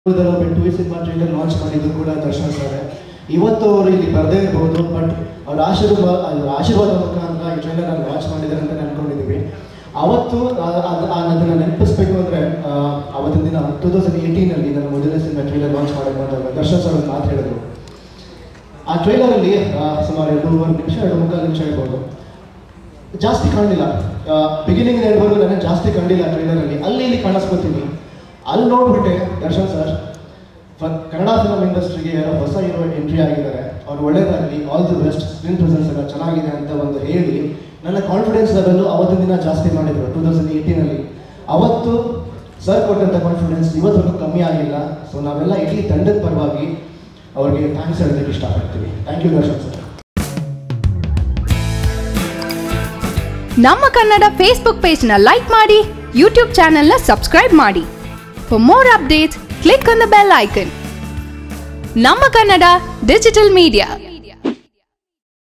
two cinema trailer launch ಮಾಡಿದ್ದು ಕೂಡ Darshan sir ಇವತ್ತು ಅವರು ಇಲ್ಲಿ ಬರದೇ ಇರ್ಬೋದು ಬಟ್ ಅವ್ರ ಆಶೀರ್ವಾದ ಅವ್ರ ಆಶೀರ್ವಾದ ಮುಖಾಂತರ ಈ ಟ್ರೈಲರ್ ನಾನು ಲಾಂಚ್ ಮಾಡಿದ್ದಾರೆ ಅಂತ ಅನ್ಕೊಂಡಿದ್ದೀವಿ ಅವತ್ತು ಆ- ಆ- ಆ- ಅದನ್ನ ನೆನಪಿಸ್ಬೇಕು ಅಂದರೆ ಅವತ್ತಿನ ದಿನ ಟೂ ತೌಸಂಡ್ ಏಯ್ಟೀನಲ್ಲಿ ನನ್ನ ಮೊದಲನೇ ಸಿನಿಮಾ ಟ್ರೈಲರ್ ಲಾಂಚ್ ಮಾಡಬೇಕು ಅಂತ ದರ್ಶನ್ ಸರ್ ಒಂದು ಮಾತು ಹೇಳಿದ್ರು ಆ ಟ್ರೈಲರಲ್ಲಿ ಸುಮಾರು ಎರಡೂವರೆ ನಿಮಿಷ ಎರಡು ಮುಕ್ಕಾಲು ನಿಮಿಷ ಇರ್ಬೋದು ಜಾಸ್ತಿ ಕಾಣಲಿಲ್ಲ ಬಿಗಿನಿಂಗ್ ಹೇಳ್ಬೋದು ನನಗೆ ಜಾಸ್ತಿ ಕಂಡಿಲ್ಲ ಟ್ರೈಲರಲ್ಲಿ ಅಲ್ಲಿ ಇಲ್ಲಿ ಕಾಣಿಸ್ಕೊತೀನಿ ಅಲ್ಲಿ ನೋಡ್ಬಿಟ್ಟೆ ದರ್ಶನ್ ಸರ್ ಕನ್ನಡ ಫಿಲಮ್ ಇಂಡಸ್ಟ್ರಿಗೆ ಯಾರೋ ಹೊಸ ಹೀರೋ ಎಂಟ್ರಿ ಆಗಿದ್ದಾರೆ ಅವ್ರು ಒಳ್ಳೇದಾಗಲಿ all the best screen presence ಎಲ್ಲ ಚೆನ್ನಾಗಿದೆ ಅಂತ ಒಂದು ಹೇಳಿ ನನ್ನ ಕಾನ್ಫಿಡೆನ್ಸ್ ಲೆವೆಲ್ಲು ಅವತ್ತಿನ ದಿನ ಜಾಸ್ತಿ ಮಾಡಿದರು ಟೂ ತೌಸಂಡ್ ಏಯ್ಟೀನಲ್ಲಿ ಅವತ್ತು ಸರ್ ಕೊಟ್ಟಂಥ ಕಾನ್ಫಿಡೆನ್ಸ್ ಇವತ್ತವರೆಗೂ ಕಮ್ಮಿ ಆಗಿಲ್ಲ ಸೊ ನಾವೆಲ್ಲ ಇಡೀ ತಂಡದ ಪರವಾಗಿ ಅವ್ರಿಗೆ ಥ್ಯಾಂಕ್ಸ್ ಹೇಳೋದಕ್ಕೆ ಇಷ್ಟಪಡ್ತೀವಿ ಥ್ಯಾಂಕ್ ಯು ದರ್ಶನ್ ಸರ್ ನಮ್ಮ ಕನ್ನಡ ಫೇಸ್ಬುಕ್ ಪೇಜ್ನ ಲೈಕ್ ಮಾಡಿ ಯೂಟ್ಯೂಬ್ ಚಾನೆಲ್ನ ಸಬ್ಸ್ಕ್ರೈಬ್ ಮಾಡಿ for more updates click on the bell icon ನಮ್ಮ ಕನ್ನಡ ಡಿಜಿಟಲ್ ಮೀಡಿಯಾ